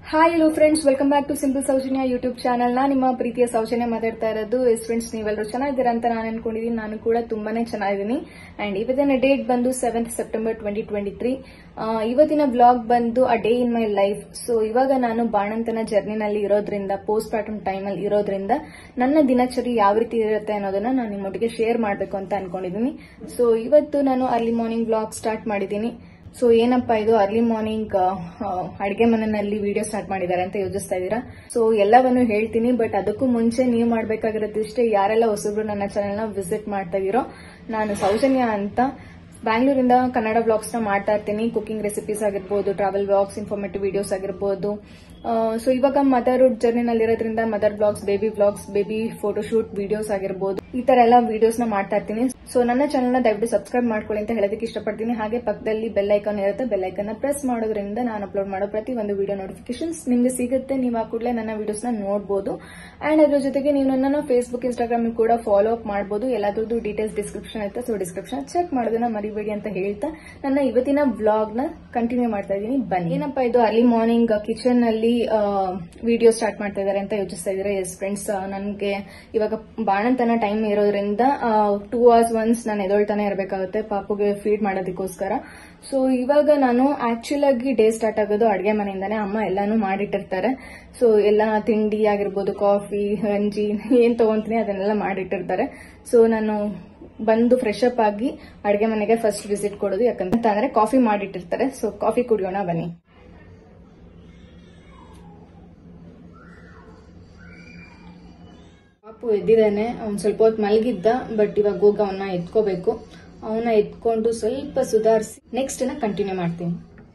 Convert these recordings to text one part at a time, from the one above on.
hi hello friends welcome back to simple Soujanya YouTube channel ನಾ ನಿಮ್ಮ ಪ್ರೀತಿಯ ಸೌಜನ್ಯ ಮಾತಾಡ್ತಾ ಇರೋದು ಎಸ್ ಫ್ರೆಂಡ್ಸ್ ನೀವೆಲ್ಲರೂ ಚೆನ್ನಾಗಿದ್ದೀರಾ ಅಂತ ನಾನು ಅನ್ಕೊಂಡಿದ್ದೀನಿ ನಾನು ಕೂಡ ತುಂಬಾನೇ ಚೆನ್ನಾಗಿದ್ದೀನಿ ಅಂಡ್ ಇವತ್ತಿನ ಡೇಟ್ ಬಂದು seventh September twenty twenty three ಇವತ್ತಿನ ಬ್ಲಾಗ್ ಬಂದು a day in my life so ಇವಾಗ ನಾನು ಬಾಣಂತನ ಜರ್ನಿನಲ್ಲಿ ಇರೋದ್ರಿಂದ ಪೋಸ್ಟ್ ಪಾರ್ಟಮ್ ಟೈಮಲ್ಲಿ ಇರೋದ್ರಿಂದ ನನ್ನ ದಿನಚರಿ ಯಾವ ರೀತಿ ಇರುತ್ತೆ ಅನ್ನೋದನ್ನ ನಾನು ನಿಮ್ಮೊಟ್ಟಿಗೆ ಶೇರ್ ಮಾಡಬೇಕು ಅಂತ ಅನ್ಕೊಂಡಿದ್ದೀನಿ ಸೊ ಇವತ್ತು ನಾನು ಅರ್ಲಿ ಮಾರ್ನಿಂಗ್ ಬ್ಲಾಗ್ ಸ್ಟಾರ್ಟ್ ಮಾಡಿದ್ದೀನಿ ಸೊ ಏನಪ್ಪಾ ಇದು ಅರ್ಲಿ ಮಾರ್ನಿಂಗ್ ಅಡಿಗೆ ಮನೆಯಲ್ಲಿ ವಿಡಿಯೋ ಸ್ಟಾರ್ಟ್ ಮಾಡಿದ್ದಾರೆ ಅಂತ ಯೋಚಿಸ್ತಾ ಇದ್ದೀರಾ ಸೊ ಎಲ್ಲವನ್ನು ಹೇಳ್ತೀನಿ ಬಟ್ ಅದಕ್ಕೂ ಮುಂಚೆ ನೀವು ಮಾಡ್ಬೇಕಾಗಿರೋದಿಷ್ಟೇ ಯಾರೆಲ್ಲ ಹೊಸಬ್ರು ನನ್ನ ಚಾನೆಲ್ನ ವಿಸಿಟ್ ಮಾಡ್ತಾ ಇದೀರೋ ನಾನು ಸೌಜನ್ಯ ಅಂತ ಬ್ಯಾಂಗ್ಳೂರಿಂದ ಕನ್ನಡ ವ್ಲಾಗ್ಸ್ ನ ಮಾಡ್ತಾ ಇರ್ತೀನಿ ಕುಕಿಂಗ್ ರೆಸಿಪೀಸ್ ಆಗಿರ್ಬೋದು ಟ್ರಾವೆಲ್ ವ್ಲಾಗ್ಸ್ ಇನ್ಫಾರ್ಮೇಟಿವ್ ವಿಡಿಯೋಸ್ ಆಗಿರ್ಬೋದು ಸೊ ಇವಾಗ ಮದರ್ ಜರ್ನಿನಲ್ಲಿ ಇರೋದ್ರಿಂದ mother blogs baby blogs baby photoshoot videos ಆಗಿರ್ಬೋದು ಈ ತರ ಎಲ್ಲ ವಿಡಿಯೋಸ್ ನ ಮಾಡ್ತಾ ಇರ್ತೀನಿ ಸೊ ನನ್ನ ಚಾನಲ್ ನ ದಯವಿಟ್ಟು ಸಬ್ಸ್ಕ್ರೈಬ್ ಮಾಡ್ಕೊಳ್ಳಿ ಅಂತ ಹೇಳೋದಕ್ಕೆ ಇಷ್ಟಪಡ್ತೀನಿ ಹಾಗೆ ಪಕ್ಕದಲ್ಲಿ ಬೆಲ್ ಐಕಾನ್ ಇರುತ್ತೆ ಬೆಲ್ ಐಕಾನ್ ನ ಪ್ರೆಸ್ ಮಾಡೋದ್ರಿಂದ ನಾನು ಅಪ್ಲೋಡ್ ಮಾಡೋ ಪ್ರತಿ ಒಂದು ವಿಡಿಯೋ ನೋಟಿಫಿಕೇಶನ್ಸ್ ನಿಮ್ಗೆ ಸಿಗುತ್ತೆ ನೀವು ಆ ಕೂಡಲೇ ನನ್ನ ವಿಡಿಯೋಸ್ ನ ನೋಡಬಹುದು ಅಂಡ್ ಅದ್ರ ಜೊತೆಗೆ ನೀವು ನನ್ನ ಫೇಸ್ಬುಕ್ ಇನ್ಸ್ಟಾಗ್ರಾಮ್ ಕೂಡ ಫಾಲೋ ಅಪ್ ಮಾಡಬಹುದು ಎಲ್ಲಾದ್ರದ್ದು ಡೀಟೇಲ್ಸ್ ಡಿಸ್ಕ್ರಿಪ್ಷನ್ ಇರುತ್ತೆ ಸೊ ಡಿಸ್ಕ್ರಿಪ್ಷನ್ ಚೆಕ್ ಮಾಡೋದನ್ನ ಮರಿಬೇಡಿ ಅಂತ ಹೇಳ್ತಾ ನನ್ನ ಇವತ್ತಿನ ಬ್ಲಾಗ್ ನ ಕಂಟಿನ್ಯೂ ಮಾಡ್ತಾ ಇದ್ದೀನಿ ಬನ್ನಿ ಏನಪ್ಪಾ ಇದು ಅರ್ಲಿ ಮಾರ್ನಿಂಗ್ ಕಿಚನ್ ಅಲ್ಲಿ ವಿಡಿಯೋ ಸ್ಟಾರ್ಟ್ ಮಾಡ್ತಾ ಇದಾರೆ ಅಂತ ಯೋಚಿಸ್ತಾ ಇದ್ದಾರೆ ಎಸ್ ಫ್ರೆಂಡ್ಸ್ ನನಗೆ ಇವಾಗ ಬಾಣಂತನ ಟೈಮ್ ಇರೋದ್ರಿಂದ ಟೂ ಅವರ್ಸ್ ಒನ್ಸ್ ನಾನು ಎದೊಳ್ತಾನೆ ಇರಬೇಕಾಗುತ್ತೆ ಪಾಪುಗೆ ಫೀಡ್ ಮಾಡೋದಕ್ಕೋಸ್ಕರ ಸೊ ಇವಾಗ ನಾನು ಆಕ್ಚುಲ್ ಆಗಿ ಡೇ ಸ್ಟಾರ್ಟ್ ಆಗೋದು ಅಡ್ಗೆ ಮನೆಯಿಂದಾನೆ ಅಮ್ಮ ಎಲ್ಲಾನು ಮಾಡಿಟ್ಟಿರ್ತಾರೆ ಸೊ ಎಲ್ಲ ತಿಂಡಿ ಆಗಿರ್ಬೋದು ಕಾಫಿ ಗಂಜಿ ಏನ್ ತಗೊಂತೀನಿ ಅದನ್ನೆಲ್ಲ ಮಾಡಿಟ್ಟಿರ್ತಾರೆ ಸೊ ನಾನು ಬಂದು ಫ್ರೆಶ್ ಅಪ್ ಆಗಿ ಅಡ್ಗೆ ಮನೆಗೆ ಫಸ್ಟ್ ವಿಸಿಟ್ ಕೊಡೋದು ಯಾಕಂತ ಅಂದ್ರೆ ಕಾಫಿ ಮಾಡಿಟ್ಟಿರ್ತಾರೆ ಸೊ ಕಾಫಿ ಕುಡಿಯೋಣ ಬನ್ನಿ ಪಾಪು ಎದ್ದಿದ್ದಾನೆ ಅವ್ನು ಸ್ವಲ್ಪ ಹೊತ್ತು ಮಲಗಿದ್ದ ಬಟ್ ಇವಾಗ ಹೋಗಿ ಅವನ್ನ ಎತ್ಕೋಬೇಕು ಅವನ್ನ ಎತ್ಕೊಂಡು ಸ್ವಲ್ಪ ಸುಧಾರಿಸಿ ನೆಕ್ಸ್ಟ್ ನ ಕಂಟಿನ್ಯೂ ಮಾಡ್ತೀನಿ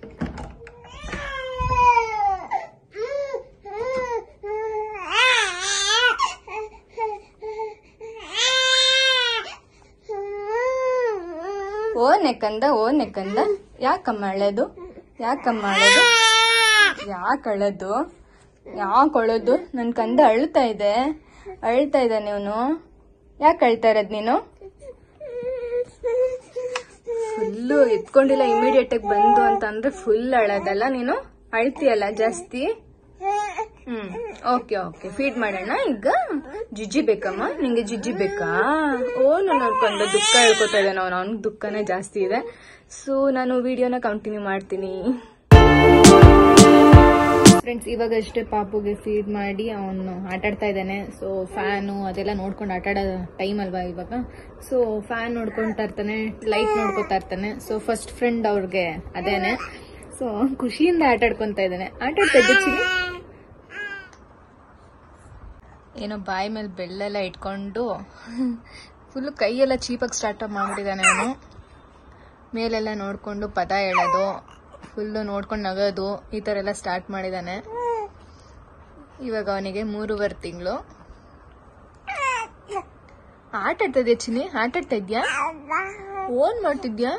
ಓ ನೆಕ್ಕಂದ ಓ ನೆಕ್ಕಂದ ಯಾಕಮ್ಮ ಅಳೋದು ಯಾಕಮ್ಮ ಅಳೋದು ಯಾಕೆ ಅಳೋದು ಯಾಕೆ ಅಳೋದು ನನ್ ಕಂದ ಅಳ್ತಾ ಇದೆ ಅಳ್ತಾ ಇದ್ದಾನೆ ಇವನು ಯಾಕೆ ಅಳ್ತಾ ಇರೋದ್ ನೀನು ಫುಲ್ಲು ಎತ್ಕೊಂಡಿಲ್ಲ ಇಮಿಡಿಯೇಟ್ ಆಗಿ ಬಂದು ಅಂತ ಅಂದ್ರೆ ಫುಲ್ ಅಳೋದಲ್ಲ ನೀನು ಅಳ್ತೀಯಲ್ಲ ಜಾಸ್ತಿ ಹ್ಮ್ ಓಕೆ ಓಕೆ ಫೀಡ್ ಮಾಡೋಣ ಈಗ ಜಿಜ್ಜಿ ಬೇಕಮ್ಮ ನಿಂಗೆ ಜಿಜ್ಜಿ ಬೇಕಾ ಓ ನನ್ನ ಕಂದ ದುಃಖ ಹೇಳ್ಕೊತಾ ಇದ್ದಾನೆ ಅವನು ಅವ್ನಿಗೆ ದುಃಖನೇ ಜಾಸ್ತಿ ಇದೆ ಸೊ ನಾನು ವಿಡಿಯೋನ ಕಂಟಿನ್ಯೂ ಮಾಡ್ತೀನಿ ಫ್ರೆಂಡ್ಸ್ ಇವಾಗ ಅಷ್ಟೇ ಪಾಪುಗೆ ಫೀಡ್ ಮಾಡಿ ಅವನು ಆಟಾಡ್ತಾ ಇದ್ದಾನೆ ಸೊ ಫ್ಯಾನು ಅದೆಲ್ಲ ನೋಡ್ಕೊಂಡು ಆಟಾಡೋ ಟೈಮ್ ಅಲ್ವಾ ಇವಾಗ ಸೊ ಫ್ಯಾನ್ ನೋಡ್ಕೊಂತಾ ಇರ್ತಾನೆ ಲೈಟ್ ನೋಡ್ಕೊತಾ ಇರ್ತಾನೆ ಸೊ ಫಸ್ಟ್ ಫ್ರೆಂಡ್ ಅವ್ರಿಗೆ ಅದೇನೆ ಸೊ ಖುಷಿಯಿಂದ ಆಟಾಡ್ಕೊಂತ ಇದ್ದಾನೆ ಆಟಾಡ್ತಾ ಇದ್ದೆ ಚಿನಿ ಏನೋ ಬಾಯಿ ಮೇಲೆ ಬೆಳ್ಳೆಲ್ಲ ಇಟ್ಕೊಂಡು ಫುಲ್ ಕೈಯೆಲ್ಲ ಚೀಪಾಗಿ ಸ್ಟಾರ್ಟ್ ಮಾಡ್ಬಿಟ್ಟಿದ್ದಾನೆ ಅವನು ಮೇಲೆಲ್ಲ ನೋಡ್ಕೊಂಡು ಪದ ಹೇಳೋದು ಫುಲ್ಲು ನೋಡ್ಕೊಂಡು ನಗೋದು ಈ ಥರ ಎಲ್ಲ ಸ್ಟಾರ್ಟ್ ಮಾಡಿದ್ದಾನೆ ಇವಾಗ ಅವನಿಗೆ ಮೂರುವರೆ ತಿಂಗಳು ಆಟ ಆಡ್ತಾ ಇದೆಯಾ ಚಿನಿ ಆಟ ಆಡ್ತಾ ಇದ್ಯಾ ಓನ್ ಮಾಡ್ತಿದ್ಯಾ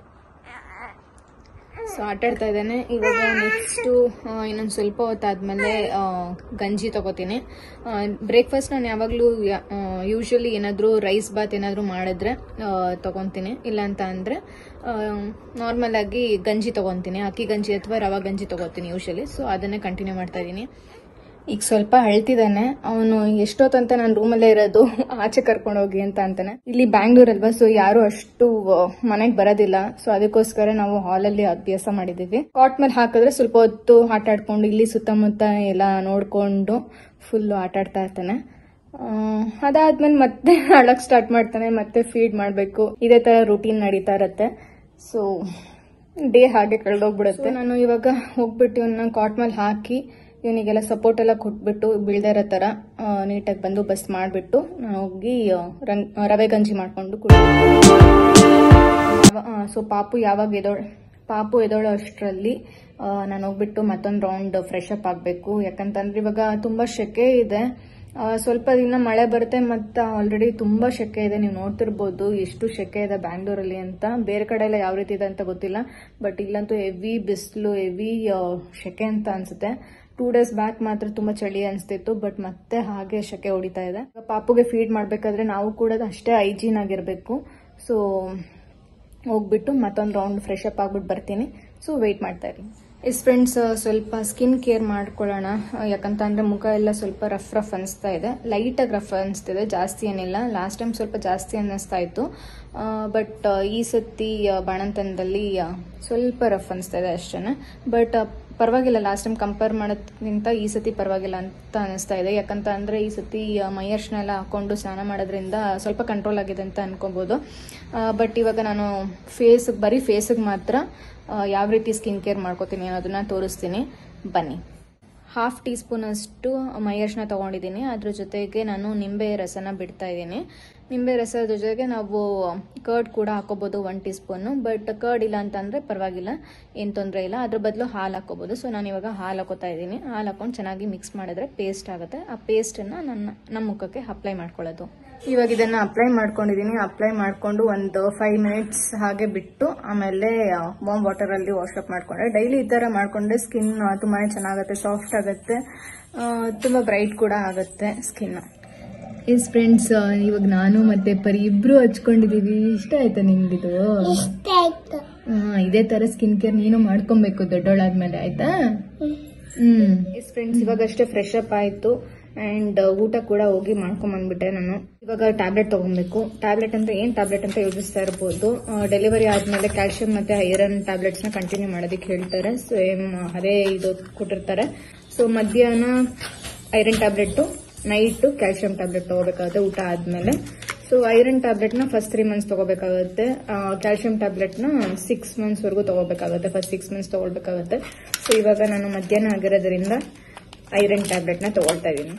ಸೊ ಆಟ ಆಡ್ತಾ ಇದ್ದಾನೆ ಇವಾಗ ನೆಕ್ಸ್ಟು ಇನ್ನೊಂದು ಸ್ವಲ್ಪ ಹೊತ್ತಾದ್ಮೇಲೆ ಗಂಜಿ ತಗೋತೀನಿ ಬ್ರೇಕ್ಫಾಸ್ಟ್ ನಾನು ಯಾವಾಗಲೂ ಯೂಶ್ವಲಿ ಏನಾದರೂ ರೈಸ್ ಬಾತ್ ಏನಾದರೂ ಮಾಡಿದ್ರೆ ತಗೊತೀನಿ ಇಲ್ಲ ಅಂತ ಅಂದರೆ ನಾರ್ಮಲ್ ಆಗಿ ಗಂಜಿ ತಗೊತೀನಿ ಅಕ್ಕಿ ಗಂಜಿ ಅಥವಾ ರವಾ ಗಂಜಿ ತಗೋತೀನಿ ಯೂಶಲಿ ಸೊ ಅದನ್ನೇ ಕಂಟಿನ್ಯೂ ಮಾಡ್ತಾ ಇದ್ದೀನಿ ಈಗ ಸ್ವಲ್ಪ ಅಳ್ತಿದ್ದಾನೆ ಅವನು ಎಷ್ಟೊತ್ತಂತ ನಾನು ರೂಮಲ್ಲೇ ಇರೋದು ಆಚೆ ಕರ್ಕೊಂಡು ಹೋಗಿ ಅಂತ ಅಂತಾನೆ ಇಲ್ಲಿ ಬ್ಯಾಂಗ್ಳೂರ್ ಅಲ್ವಾ ಸೊ ಯಾರು ಅಷ್ಟು ಮನೆಗೆ ಬರೋದಿಲ್ಲ ಸೊ ಅದಕ್ಕೋಸ್ಕರ ನಾವು ಹಾಲಲ್ಲಿ ಅಭ್ಯಾಸ ಮಾಡಿದೀವಿ ಕಾಟ್ ಮೇಲೆ ಹಾಕಿದ್ರೆ ಸ್ವಲ್ಪ ಹೊತ್ತು ಆಟ ಆಡ್ಕೊಂಡು ಇಲ್ಲಿ ಸುತ್ತಮುತ್ತ ಎಲ್ಲ ನೋಡ್ಕೊಂಡು ಫುಲ್ ಆಟ ಆಡ್ತಾ ಇರ್ತಾನೆ ಅದಾದ್ಮೇಲೆ ಮತ್ತೆ ಅಳಕ್ ಸ್ಟಾರ್ಟ್ ಮಾಡ್ತಾನೆ ಮತ್ತೆ ಫೀಡ್ ಮಾಡಬೇಕು ಇದೇ ತರ ರೂಟೀನ್ ನಡೀತಾ ಇರತ್ತೆ ಸೊ ಡೇ ಹಾಗೆ ಕಳೆದೋಗ್ಬಿಡುತ್ತೆ ನಾನು ಇವಾಗ ಹೋಗ್ಬಿಟ್ಟು ಇವನ್ನ ಕಾಟ್ ಮೇಲೆ ಹಾಕಿ ಇವನಿಗೆಲ್ಲ ಸಪೋರ್ಟ್ ಎಲ್ಲ ಕೊಟ್ಬಿಟ್ಟು ಬೀಳ್ದೇ ಇರೋ ಥರ ನೀಟಾಗಿ ಬಂದು ಬಸ್ ಮಾಡಿಬಿಟ್ಟು ನಾನು ಹೋಗಿ ರವೆ ಗಂಜಿ ಮಾಡ್ಕೊಂಡು ಸೊ ಪಾಪು ಯಾವಾಗ ಎದೋಳ್ ಪಾಪು ಎದೋಳೋ ಅಷ್ಟರಲ್ಲಿ ನಾನು ಹೋಗ್ಬಿಟ್ಟು ಮತ್ತೊಂದು ರೌಂಡ್ ಫ್ರೆಶ್ ಅಪ್ ಆಗಬೇಕು ಯಾಕಂತಂದ್ರೆ ಇವಾಗ ತುಂಬ ಶೆಕೆ ಇದೆ ಸ್ವಲ್ಪ ದಿನ ಮಳೆ ಬರುತ್ತೆ ಮತ್ತು ಆಲ್ರೆಡಿ ತುಂಬ ಶೆಕೆ ಇದೆ ನೀವು ನೋಡ್ತಿರ್ಬೋದು ಎಷ್ಟು ಶೆಕೆ ಇದೆ ಬ್ಯಾಂಗ್ಳೂರಲ್ಲಿ ಅಂತ ಬೇರೆ ಕಡೆ ಎಲ್ಲ ಯಾವ ರೀತಿ ಇದೆ ಅಂತ ಗೊತ್ತಿಲ್ಲ ಬಟ್ ಇಲ್ಲಂತೂ ಹೆವಿ ಬಿಸಿಲು ಹೆವಿ ಶೆಕೆ ಅಂತ ಅನ್ಸುತ್ತೆ ಟೂ ಡೇಸ್ ಬ್ಯಾಕ್ ಮಾತ್ರ ತುಂಬಾ ಚಳಿ ಅನಿಸ್ತಿತ್ತು ಬಟ್ ಮತ್ತೆ ಹಾಗೆ ಶೆಕೆ ಹೊಡಿತಾ ಇದೆ ಪಾಪುಗೆ ಫೀಡ್ ಮಾಡಬೇಕಾದ್ರೆ ನಾವು ಕೂಡ ಅಷ್ಟೇ ಹೈಜೀನ್ ಆಗಿರಬೇಕು ಸೊ ಹೋಗ್ಬಿಟ್ಟು ಮತ್ತೊಂದು ರೌಂಡ್ ಫ್ರೆಶ್ ಅಪ್ ಆಗ್ಬಿಟ್ಟು ಬರ್ತೀನಿ ಸೊ ವೆಯ್ಟ್ ಮಾಡ್ತಾ ಇರಿ ಎಸ್ ಫ್ರೆಂಡ್ಸ್ ಸ್ವಲ್ಪ ಸ್ಕಿನ್ ಕೇರ್ ಮಾಡ್ಕೊಳ್ಳೋಣ ಯಾಕಂತ ಅಂದ್ರೆ ಮುಖ ಎಲ್ಲ ಸ್ವಲ್ಪ ರಫ್ ರಫ್ ಅನಿಸ್ತಾ ಇದೆ ಲೈಟಾಗಿ ರಫ್ ಅನಿಸ್ತಿದೆ ಜಾಸ್ತಿ ಏನಿಲ್ಲ ಲಾಸ್ಟ್ ಟೈಮ್ ಸ್ವಲ್ಪ ಜಾಸ್ತಿ ಅನ್ನಿಸ್ತಾ ಇತ್ತು ಬಟ್ ಈ ಸತಿ ಆ, ಬಾಣಂತನದಲ್ಲಿ ಆ, ಸ್ವಲ್ಪ ರಫ್ ಅನಿಸ್ತಾ ಇದೆ ಅಷ್ಟೇ ಬಟ್ ಪರವಾಗಿಲ್ಲ ಲಾಸ್ಟ್ ಟೈಮ್ ಕಂಪೇರ್ ಮಾಡೋದ್ಕಿಂತ ಈ ಸತಿ ಪರವಾಗಿಲ್ಲ ಅಂತ ಅನಿಸ್ತಾ ಇದೆ ಯಾಕಂತ ಅಂದ್ರೆ ಈ ಸತಿ ಆ, ಮೈ ಅರ್ಶಿನ ಎಲ್ಲ ಹಾಕೊಂಡು ಸ್ನಾನ ಮಾಡೋದ್ರಿಂದ ಸ್ವಲ್ಪ ಕಂಟ್ರೋಲ್ ಆಗಿದೆ ಅಂತ ಅನ್ಕೊಬೋದು ಬಟ್ ಇವಾಗ ನಾನು ಫೇಸ್ ಬರೀ ಫೇಸಿಗೆ ಮಾತ್ರ ಆ, ಯಾವ ರೀತಿ ಸ್ಕಿನ್ ಕೇರ್ ಮಾಡ್ಕೋತೀನಿ ಅನ್ನೋದನ್ನ ತೋರಿಸ್ತೀನಿ ಬನ್ನಿ ಹಾಫ್ ಟೀ ಸ್ಪೂನ್ ಅಷ್ಟು ಮೈ ಅರ್ಶಿನ ತೊಗೊಂಡಿದ್ದೀನಿ ಅದ್ರ ಜೊತೆಗೆ ನಾನು ನಿಂಬೆ ರಸನ ಬಿಡ್ತಾ ಇದ್ದೀನಿ ನಿಂಬೆ ರಸದ ಜೊತೆಗೆ ನಾವು ಕರ್ಡ್ ಕೂಡ ಹಾಕೋಬೋದು one teaspoon but curd ಇಲ್ಲ ಅಂತಂದರೆ ಪರವಾಗಿಲ್ಲ ಏನು ತೊಂದರೆ ಇಲ್ಲ ಅದ್ರ ಬದಲು ಹಾಲು ಹಾಕೋಬೋದು ಸೊ ನಾನು ಇವಾಗ ಹಾಲು ಹಾಕೋತಾ ಇದ್ದೀನಿ ಹಾಲು ಹಾಕೊಂಡು ಚೆನ್ನಾಗಿ ಮಿಕ್ಸ್ ಮಾಡಿದ್ರೆ ಪೇಸ್ಟ್ ಆಗುತ್ತೆ ಆ ಪೇಸ್ಟನ್ನು ನನ್ನ ನಮ್ಮ ಮುಖಕ್ಕೆ ಅಪ್ಲೈ ಮಾಡ್ಕೊಳ್ಳೋದು ಇವಾಗ ಇದನ್ನ ಅಪ್ಲೈ ಮಾಡ್ಕೊಂಡಿದ್ದೀನಿ ಅಪ್ಲೈ ಮಾಡ್ಕೊಂಡು ಒಂದು ಫೈವ್ ಮಿನಿಟ್ಸ್ ಹಾಗೆ ಬಿಟ್ಟು ಆಮೇಲೆ ವಾಮ್ ವಾಟರ್ ಅಲ್ಲಿ ವಾಶ್ ಅಪ್ ಮಾಡ್ಕೊಂಡ್ರೆ ಡೈಲಿ ಈ ತರ ಮಾಡ್ಕೊಂಡ್ರೆ ಸ್ಕಿನ್ ತುಂಬಾನೇ ಚೆನ್ನಾಗುತ್ತೆ ಸಾಫ್ಟ್ ಆಗುತ್ತೆ ಆ, ತುಂಬಾ ಬ್ರೈಟ್ ಕೂಡ ಆಗುತ್ತೆ ಸ್ಕಿನ್ ಎಸ್ ಫ್ರೆಂಡ್ಸ್ ಇವಾಗ ನಾನು ಮತ್ತೆ ಪರಿ ಇಬ್ರು ಹಚ್ಕೊಂಡಿದೀವಿ ಇಷ್ಟ ಆಯ್ತಾ ನಿಮ್ಗಿದು ಆ, ಇದೇ ತರ ಸ್ಕಿನ್ ಕೇರ್ ನೀನು ಮಾಡ್ಕೊಬೇಕು ದೊಡ್ಡೋಳಾದ್ಮೇಲೆ ಆಯ್ತಾ ಹ್ಮ್ ಎಸ್ ಫ್ರೆಂಡ್ಸ್ ಇವಾಗ ಅಷ್ಟೇ ಫ್ರೆಶ್ ಅಪ್ ಆಯ್ತು ಅಂಡ್ ಊಟ ಕೂಡ ಹೋಗಿ ಮಾಡ್ಕೊಂಡ್ ಬಂದ್ಬಿಟ್ಟೆ ನಾನು ಇವಾಗ ಟ್ಯಾಬ್ಲೆಟ್ ತಗೊಬೇಕು ಟ್ಯಾಬ್ಲೆಟ್ ಅಂದ್ರೆ ಏನ್ ಟ್ಯಾಬ್ಲೆಟ್ ಅಂತ ಯೋಚಿಸ್ತಾ ಇರ್ಬೋದು ಡೆಲಿವರಿ ಆದ್ಮೇಲೆ ಕ್ಯಾಲ್ಸಿಯಂ ಮತ್ತೆ ಐರನ್ ಟ್ಯಾಬ್ಲೆಟ್ಸ್ ನ ಕಂಟಿನ್ಯೂ ಮಾಡೋದಕ್ಕೆ ಹೇಳ್ತಾರೆ ಸೇಮ್ ಅದೇ ಇದು ಕೊಟ್ಟಿರ್ತಾರೆ ಸೊ ಮಧ್ಯಾಹ್ನ iron tablet night calcium tablet ತಗೋಬೇಕಾಗುತ್ತೆ ಊಟ ಆದ್ಮೇಲೆ ಸೊ ಐರನ್ ಟ್ಯಾಬ್ಲೆಟ್ ನ ಫಸ್ಟ್ ತ್ರೀ ಮಂತ್ಸ್ ತಗೋಬೇಕಾಗುತ್ತೆ ಕ್ಯಾಲ್ಸಿಯಂ ಟ್ಯಾಬ್ಲೆಟ್ ನ ಸಿಕ್ಸ್ ಮಂತ್ಸ್ ವರೆಗೂ ತಗೋಬೇಕಾಗುತ್ತೆ ಫಸ್ಟ್ ಸಿಕ್ಸ್ ಮಂತ್ಸ್ ತಗೊಳ್ಬೇಕಾಗುತ್ತೆ ಸೊ ಇವಾಗ ನಾನು ಮಧ್ಯಾಹ್ನ ಆಗಿರೋದ್ರಿಂದ ಐರನ್ ಟ್ಯಾಬ್ಲೆಟ್ ನ ತಗೊಳ್ತಾ ಇದ್ದೀನಿ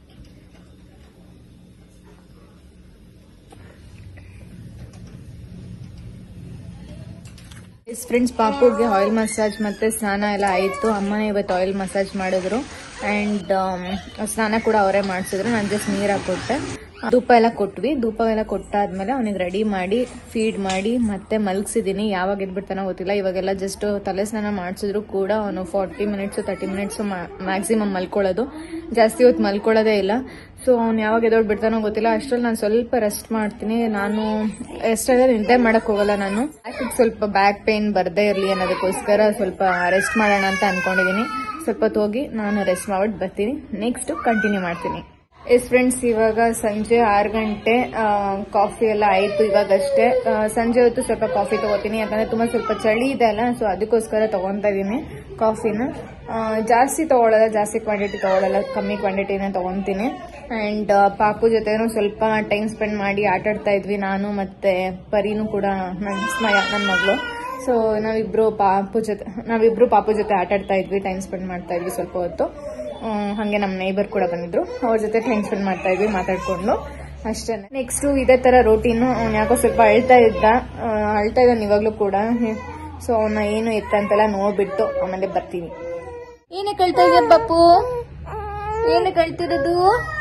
ಎಸ್ ಫ್ರೆಂಡ್ಸ್ ಪಾಪುಗೆ ಆಯಿಲ್ ಮಸಾಜ್ ಮತ್ತೆ ಸ್ನಾನ ಎಲ್ಲ ಆಯಿತು ಅಮ್ಮನೇ ಇವತ್ತು ಆಯಿಲ್ ಮಸಾಜ್ ಮಾಡಿದ್ರು ಆ್ಯಂಡ್ ಸ್ನಾನ ಕೂಡ ಅವರೇ ಮಾಡಿಸಿದ್ರು ನಾನು ಜಸ್ಟ್ ನೀರು ಹಾಕೊಟ್ಟೆ ಧೂಪ ಎಲ್ಲ ಕೊಟ್ವಿ ಧೂಪ ಎಲ್ಲ ಕೊಟ್ಟಾದ್ಮೇಲೆ ಅವನಿಗೆ ರೆಡಿ ಮಾಡಿ ಫೀಡ್ ಮಾಡಿ ಮತ್ತೆ ಮಲಗಿಸಿದ್ದೀನಿ ಯಾವಾಗ ಎದ್ಬಿಡ್ತಾನೋ ಗೊತ್ತಿಲ್ಲ ಇವಾಗೆಲ್ಲ ಜಸ್ಟ್ ತಲೆ ಸ್ನಾನ ಮಾಡಿಸಿದ್ರು ಕೂಡ ಅವನು forty minutes thirty minutes maximum ಮಲ್ಕೊಳ್ಳೋದು ಜಾಸ್ತಿ ಹೊತ್ತು ಮಲ್ಕೊಳ್ಳೋದೇ ಇಲ್ಲ ಸೊ ಅವ್ನು ಯಾವಾಗ ಎದೊಡ್ಬಿಡ್ತಾನೋ ಗೊತ್ತಿಲ್ಲ ಅಷ್ಟ್ರಲ್ಲಿ ನಾನು ಸ್ವಲ್ಪ ರೆಸ್ಟ್ ಮಾಡ್ತೀನಿ ನಾನು ಎಷ್ಟಾದ್ರೆ ನಿದ್ದೆ ಮಾಡಕ್ ಹೋಗಲ್ಲ ನಾನು ಬ್ಯಾಕಿಗೆ ಸ್ವಲ್ಪ ಬ್ಯಾಕ್ ಪೇನ್ ಬರ್ದೇ ಇರಲಿ ಅನ್ನೋದಕ್ಕೋಸ್ಕರ ಸ್ವಲ್ಪ ರೆಸ್ಟ್ ಮಾಡೋಣ ಅಂತ ಅನ್ಕೊಂಡಿದ್ದೀನಿ ಸ್ವಲ್ಪ ಹೊತ್ತು ಹೋಗಿ ನಾನು ರೆಸ್ಟ್ ಮಾಡ್ಬಿಟ್ಟು ಬರ್ತೀನಿ ನೆಕ್ಸ್ಟ್ ಕಂಟಿನ್ಯೂ ಮಾಡ್ತೀನಿ ಎಸ್ ಫ್ರೆಂಡ್ಸ್ ಇವಾಗ ಸಂಜೆ ಆರು ಗಂಟೆ ಕಾಫಿ ಎಲ್ಲ ಆಯ್ತು ಇವಾಗಷ್ಟೇ ಆ, ಸಂಜೆ ಹೊತ್ತು ಸ್ವಲ್ಪ ಕಾಫಿ ತಗೋತೀನಿ ಯಾಕಂದ್ರೆ ತುಂಬಾ ಸ್ವಲ್ಪ ಚಳಿ ಇದೆ ಅಲ್ಲ ಸೊ ಅದಕ್ಕೋಸ್ಕರ ತಗೊಂತಾ ಇದೀನಿ ಕಾಫಿನ ಆ, ಜಾಸ್ತಿ ತಗೊಳ್ಳಲ್ಲ ಜಾಸ್ತಿ ಕ್ವಾಂಟಿಟಿ ತಗೊಳ್ಳಲ್ಲ ಕಮ್ಮಿ ಕ್ವಾಂಟಿಟಿನ ತಗೊಂತೀನಿ ಅಂಡ್ ಪಾಪು ಜೊತೆನೂ ಸ್ವಲ್ಪ ಟೈಮ್ ಸ್ಪೆಂಡ್ ಮಾಡಿ ಆಟ ಆಡ್ತಾ ಇದ್ವಿ ನಾನು ಮತ್ತೆ ಪರಿನೂ ಕೂಡ ನನ್ನ ಸ್ಮಯ ನನ್ನ ಮಗಳು ಸೊ ನಾವಿಬ್ರು ಪಾಪು ಜೊತೆ ನಾವಿಬ್ರು ಪಾಪು ಜೊತೆ ಆಟ ಆಡ್ತಾ ಇದ್ವಿ ಟೈಮ್ ಸ್ಪೆಂಡ್ ಮಾಡ್ತಾ ಇದ್ವಿ ಸ್ವಲ್ಪ ಹೊತ್ತು ಹ್ಮ್, ಹಾಗೆ ನಮ್ಮ ನೇಬರ್ ಕೂಡ ಬಂದಿದ್ರು ಅವ್ರ ಜೊತೆ ಟೈಮ್ ಸ್ಪೆಂಡ್ ಮಾಡ್ತಾ ಇದ್ವಿ ಮಾತಾಡ್ಕೊಂಡು ಅಷ್ಟೇ ನೆಕ್ಸ್ಟ್ ಇದೇ ತರ ರೋಟೀನು ಅವ್ನು ಯಾಕೋ ಸ್ವಲ್ಪ ಅಳ್ತಾ ಇದ್ದ ಆ, ಅಳ್ತಾ ಇದ್ದಾನೆ ಇವಾಗ್ಲೂ ಕೂಡ ಸೊ ಅವನ್ನ ಏನು ಎತ್ತ ಅಂತೆಲ್ಲ ನೋಡ್ಬಿಟ್ಟು ಆಮೇಲೆ ಬರ್ತೀನಿ ಏನೇ ಕಳ್ತಾ ಇದೆಯಾ ಪಪ್ಪು ಏನೇ ಕಳ್ತಿರೋದು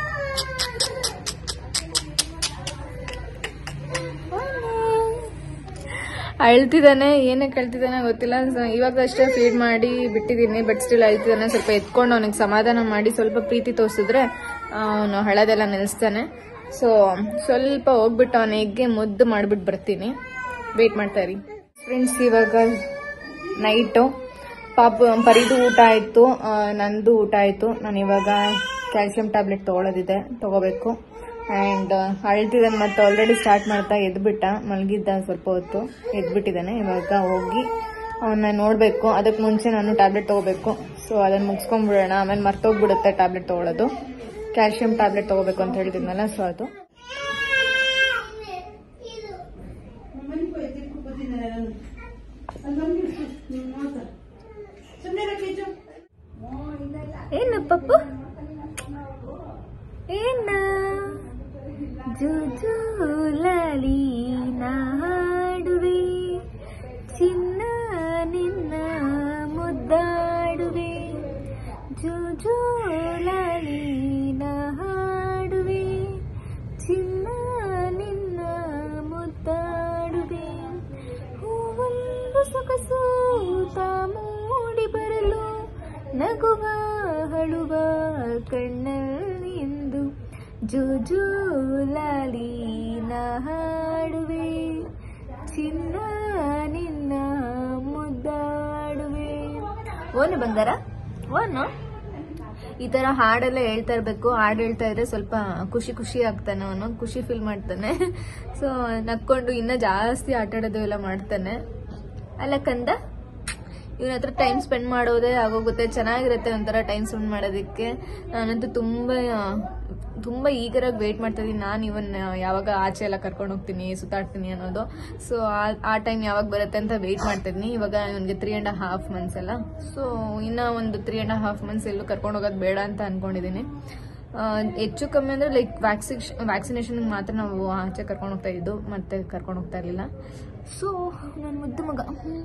ಅಳ್ತಿದ್ದಾನೆ ಏನೇ ಕಳ್ತಿದ್ದಾನೆ ಗೊತ್ತಿಲ್ಲ So, ಇವಾಗ ಅಷ್ಟೇ ಫೀಡ್ ಮಾಡಿ ಬಿಟ್ಟಿದ್ದೀನಿ ಬಟ್ ಸ್ಟಿಲ್ ಅಳ್ತಿದ್ದಾನೆ ಸ್ವಲ್ಪ ಎತ್ಕೊಂಡು ಅವನಿಗೆ ಸಮಾಧಾನ ಮಾಡಿ ಸ್ವಲ್ಪ ಪ್ರೀತಿ ತೋರಿಸಿದ್ರೆ ಅವನು ಹಳದೆಲ್ಲ ನಿಲ್ಲಿಸ್ತಾನೆ ಸೊ ಸ್ವಲ್ಪ ಹೋಗ್ಬಿಟ್ಟು ಅವನಿಗೆ ಮುದ್ದು ಮಾಡ್ಬಿಟ್ಟು ಬರ್ತೀನಿ ವೇಟ್ ಮಾಡ್ತಾ ಇರಿ ಫ್ರೆಂಡ್ಸ್ ಇವಾಗ ನೈಟು ಪಾಪ ಪರಿದು ಊಟ ಆಯ್ತು ಆ, ನಂದು ಊಟ ಆಯ್ತು ನಾನು ಇವಾಗ ಕ್ಯಾಲ್ಸಿಯಂ ಟ್ಯಾಬ್ಲೆಟ್ ತಗೊಳ್ಳೋದಿದೆ ತಗೋಬೇಕು ಆ್ಯಂಡ್ ಅಳ್ತಿದ್ದಾನೆ ಮತ್ತೆ ಆಲ್ರೆಡಿ ಸ್ಟಾರ್ಟ್ ಮಾಡ್ತಾ ಎದ್ಬಿಟ್ಟ ಮಲಗಿದ್ದ ಸ್ವಲ್ಪ ಹೊತ್ತು ಎದ್ಬಿಟ್ಟಿದ್ದಾನೆ ಇವಾಗ ಹೋಗಿ ಅವನ್ನ ನೋಡಬೇಕು ಅದಕ್ಕೆ ಮುಂಚೆ ನಾನು ಟ್ಯಾಬ್ಲೆಟ್ ತಗೋಬೇಕು ಸೊ ಅದನ್ನು ಮುಗಿಸ್ಕೊಂಡ್ಬಿಡೋಣ ಆಮೇಲೆ ಮರ್ತೋಗ್ಬಿಡುತ್ತೆ ಟ್ಯಾಬ್ಲೆಟ್ ತಗೊಳ್ಳೋದು ಕ್ಯಾಲ್ಸಿಯಂ ಟ್ಯಾಬ್ಲೆಟ್ ತಗೋಬೇಕು ಅಂತ ಹೇಳ್ತಿದ್ನಲ್ಲ ಸೊ ಅದು ಏನು ಪಪ್ಪು ಏನ ಜುಜುಲಲಿ ನಾಡುವೆ ಚಿನ್ನ ನಿನ್ನ ಮುದ್ದಾಡುವೆ ಜುಜುಲಲಿ ನಾಡುವೆ ಚಿನ್ನ ನಿನ್ನ ಮುದ್ದಾಡುವೆ ಹೂವೊಂದು ಸೊಗಸು ತಾ ಮೂಡಿ ಬರಲು ನಗುವ ಹಳುವ ಕಣ್ಣಲ್ಲಿ ಎಂದು ಜುಜುಲಾಲಿ ಹಾಡುವೆ ಚಿನ್ನ ನಿನ್ನ ಮುದ್ದಾಡುವೆ ಓನು ಬಂಗಾರ ಓನು ಈ ತರ ಹಾಡೆಲ್ಲ ಹೇಳ್ತಾ ಇರ್ಬೇಕು ಹಾಡು ಹೇಳ್ತಾ ಇದ್ರೆ ಸ್ವಲ್ಪ ಖುಷಿ ಖುಷಿ ಆಗ್ತಾನೆ ಅವನು ಖುಷಿ ಫೀಲ್ ಮಾಡ್ತಾನೆ ಸೊ ನಕ್ಕೊಂಡು ಇನ್ನ ಜಾಸ್ತಿ ಆಟ ಆಡೋದು ಎಲ್ಲ ಮಾಡ್ತಾನೆ ಅಲ್ಲ ಕಂದ ಇವನ ಹತ್ರ ಟೈಮ್ ಸ್ಪೆಂಡ್ ಮಾಡೋದೇ ಆಗೋಗುತ್ತೆ ಚೆನ್ನಾಗಿರುತ್ತೆ ಒಂಥರ ಟೈಮ್ ಸ್ಪೆಂಡ್ ಮಾಡೋದಕ್ಕೆ ನಾನಂತೂ ತುಂಬಾ ತುಂಬಾ ಈಗರಾಗಿ ವೇಟ್ ಮಾಡ್ತಾ ಇದೀನಿ ನಾನು ಇವನ್ ಯಾವಾಗ ಆಚೆ ಎಲ್ಲ ಕರ್ಕೊಂಡು ಹೋಗ್ತೀನಿ ಸುತ್ತಾಡ್ತೀನಿ ಅನ್ನೋದು ಸೊ ಆ ಟೈಮ್ ಯಾವಾಗ ಬರುತ್ತೆ ಅಂತ ವೆಯ್ಟ್ ಮಾಡ್ತಾ ಇದೀನಿ ಇವಾಗ ಇವನಿಗೆ ತ್ರೀ ಅಂಡ್ ಹಾಫ್ ಮಂತ್ಸ್ ಅಲ್ಲ ಸೊ ಇನ್ನ ಒಂದು ತ್ರೀ ಅಂಡ್ ಹಾಫ್ ಮಂತ್ಸ್ ಎಲ್ಲೂ ಕರ್ಕೊಂಡು ಹೋಗೋದು ಬೇಡ ಅಂತ ಅನ್ಕೊಂಡಿದ್ದೀನಿ ಆ, ಹೆಚ್ಚು ಕಮ್ಮಿ ಅಂದ್ರೆ ಲೈಕ್ ವ್ಯಾಕ್ಸಿನೇಷನ್ ವ್ಯಾಕ್ಸಿನೇಷನ್ ಮಾತ್ರ ನಾವು ಆಚೆ ಕರ್ಕೊಂಡು ಹೋಗ್ತಾ ಇದ್ದು ಮತ್ತೆ ಕರ್ಕೊಂಡು ಹೋಗ್ತಾ ಇರಲಿಲ್ಲ ಸೊ ನನ್ನ ಮುದ್ದು ಮಗ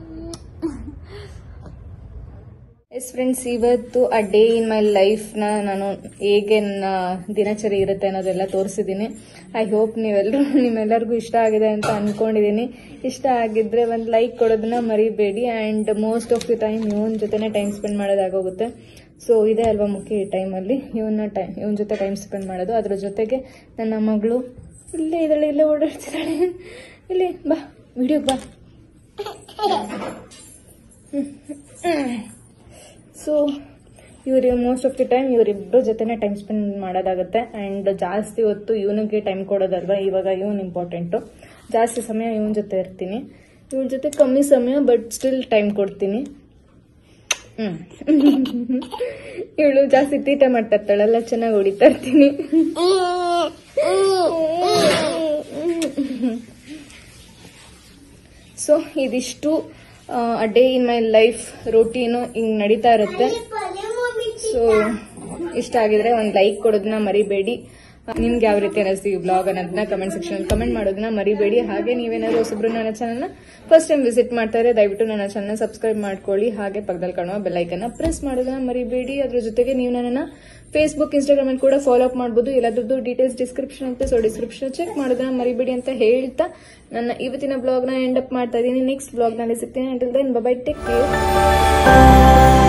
ಎಸ್ ಫ್ರೆಂಡ್ಸ್ ಇವತ್ತು ಆ ಡೇ ಇನ್ ಮೈ ಲೈಫ್ನ ನಾನು ಹೇಗೆ ನನ್ನ ದಿನಚರಿ ಇರುತ್ತೆ ಅನ್ನೋದೆಲ್ಲ ತೋರಿಸಿದ್ದೀನಿ ಐ ಹೋಪ್ ನೀವೆಲ್ಲರೂ ನಿಮ್ಮೆಲ್ಲರಿಗೂ ಇಷ್ಟ ಆಗಿದೆ ಅಂತ ಅನ್ಕೊಂಡಿದ್ದೀನಿ ಇಷ್ಟ ಆಗಿದ್ರೆ ಒಂದು ಲೈಕ್ ಕೊಡೋದನ್ನ ಮರಿಬೇಡಿ and most of the time ಇವನ್ ಜೊತೆನೆ ಟೈಮ್ ಸ್ಪೆಂಡ್ ಮಾಡೋದಾಗೋಗುತ್ತೆ ಸೊ ಇದೇ ಅಲ್ವಾ ಮುಖ್ಯ ಈ ಟೈಮಲ್ಲಿ ಇವನ್ನ ಟೈಮ್ ಇವನ ಜೊತೆ ಟೈಮ್ ಸ್ಪೆಂಡ್ ಮಾಡೋದು ಅದ್ರ ಜೊತೆಗೆ ನನ್ನ ಮಗಳು ಇಲ್ಲೇ ಇದ್ದಾಳೆ ಇಲ್ಲೇ ಓಡಾಡ್ತಿದ್ದಾಳೆ ಇಲ್ಲಿ ಬಾ ವಿಡಿಯೋಗೆ ಬಾ ಸೊ ಇವ್ರು ಮೋಸ್ಟ್ ಆಫ್ ದಿ ಟೈಮ್ ಇವರಿಬ್ಬರ ಜೊತೆನೆ ಟೈಮ್ ಸ್ಪೆಂಡ್ ಮಾಡೋದಾಗುತ್ತೆ ಆ್ಯಂಡ್ ಜಾಸ್ತಿ ಹೊತ್ತು ಇವನಿಗೆ ಟೈಮ್ ಕೊಡೋದಲ್ವಾ ಇವಾಗ ಇವನ್ ಇಂಪಾರ್ಟೆಂಟು ಜಾಸ್ತಿ ಸಮಯ ಇವನ ಜೊತೆ ಇರ್ತೀನಿ ಇವನ ಜೊತೆ ಕಮ್ಮಿ ಸಮಯ ಬಟ್ ಸ್ಟಿಲ್ ಟೈಮ್ ಕೊಡ್ತೀನಿ ಇವಳು ಜಾಸ್ತಿ ತೀಟ ಮಾಡ್ತಾ ಇರ್ತಾಳಲ್ಲ ಚೆನ್ನಾಗಿ ಹೊಡಿತಾ ಇರ್ತೀನಿ ಸೊ ಇದಿಷ್ಟು ಡೇ ಇನ್ ಮೈ ಲೈಫ್ ರೋಟೀನು ಹಿಂಗ್ ನಡೀತಾ ಇರುತ್ತೆ ಸೊ ಇಷ್ಟ ಆಗಿದ್ರೆ ಒಂದು ಲೈಕ್ ಕೊಡೋದನ್ನ ಮರಿಬೇಡಿ ನಿಮ್ಗೆ ಯಾವ ರೀತಿ ಅನಿಸ್ತು ಈ ಬ್ಲಾಗ್ ಅನ್ನೋದನ್ನ ಕಮೆಂಟ್ ಸೆಕ್ಷನ್ ಕಮೆಂಟ್ ಮಾಡೋದನ್ನ ಮರಿಬೇಡಿ ಹಾಗೆ ನೀವೇನಾದ್ರು ಹೊಸಬ್ರು ನನ್ನ ಚಾನಲ್ನ ಫಸ್ಟ್ ಟೈಮ್ ವಿಸಿಟ್ ಮಾಡ್ತಾ ಇದ್ರೆ ದಯವಿಟ್ಟು ನನ್ನ ಚಾನಲ್ ಸಬ್ಸ್ಕ್ರೈಬ್ ಮಾಡ್ಕೊಳ್ಳಿ ಹಾಗೆ ಪಕ್ಕದಲ್ಲಿ ಕಾಣುವ ಬೆಲ್ಲೈಕನ್ನ ಪ್ರೆಸ್ ಮಾಡೋದನ್ನ ಮರಿಬೇಡಿ ಅದ್ರ ಜೊತೆಗೆ ನೀವು ನನ್ನನ್ನ ಫೇಸ್ಬುಕ್ ಇನ್ಸ್ಟಾಗ್ರಾಮ್ ಅಲ್ಲಿ ಕೂಡ ಫಾಲೋ ಅಪ್ ಮಾಡಬಹುದು ಎಲ್ಲದ್ರದ್ದು ಡೀಟೇಲ್ಸ್ ಡಿಸ್ಕ್ರಿಪ್ಷನ್ ಅಂತ ಸೊ ಡಿಸ್ಕ್ರಿಪ್ಷನ್ ಚೆಕ್ ಮಾಡೋದನ್ನ ಮರಿಬೇಡಿ ಅಂತ ಹೇಳ್ತಾ ನನ್ನ ಇವತ್ತಿನ ಬ್ಲಾಗ್ ನ ಎಂಡ್ ಅಪ್ ಮಾಡ್ತಾ ಇದ್ದೀನಿ ನೆಕ್ಸ್ಟ್ ಬ್ಲಾಗ್ ನಲ್ಲಿ ಸಿಗ್ತೀನಿ until then bye take care